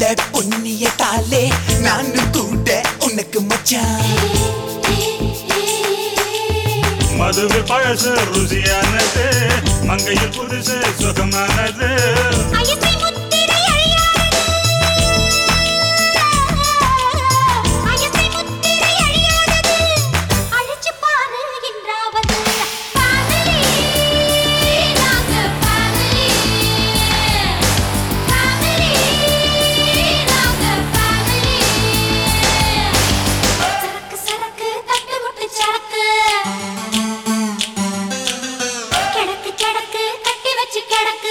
இந்த பொன்னிய தாலே நானும் கூட உனக்கு மச்சான் மதுவில் பழசு ருசியானது மங்கையில் புதுசு சுகமானது அயற்றை முத்திரை அழியாதது. அயற்றை முத்திரை அழியாதது. அழைச்சுப் பாரு என்றாவது. Family, நாங்க family. Family, நாங்க family. சரக்கு சரக்கு தட்டு முட்டு சரக்கு கிடக்கு கிடக்கு கட்டி வச்சு கிடக்கு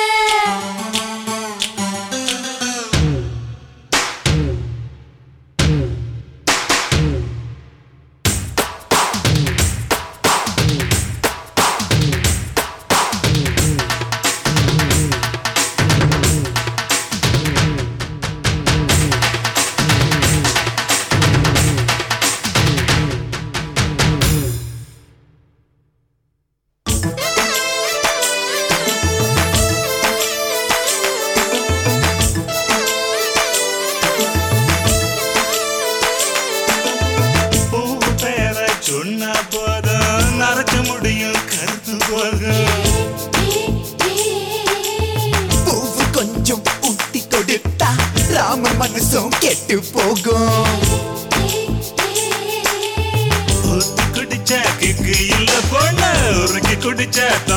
பூ பேர சொன்ன போதும் நரைச்ச முடியும் கருத்து போகும் பூவு கொஞ்சம் ஊட்டி கொடுத்தா ராம மனசும் கெட்டு போகும் ஊத்தி குடிச்ச கிக்கு இல்ல பொண்ணு உருக்கி குடிச்ச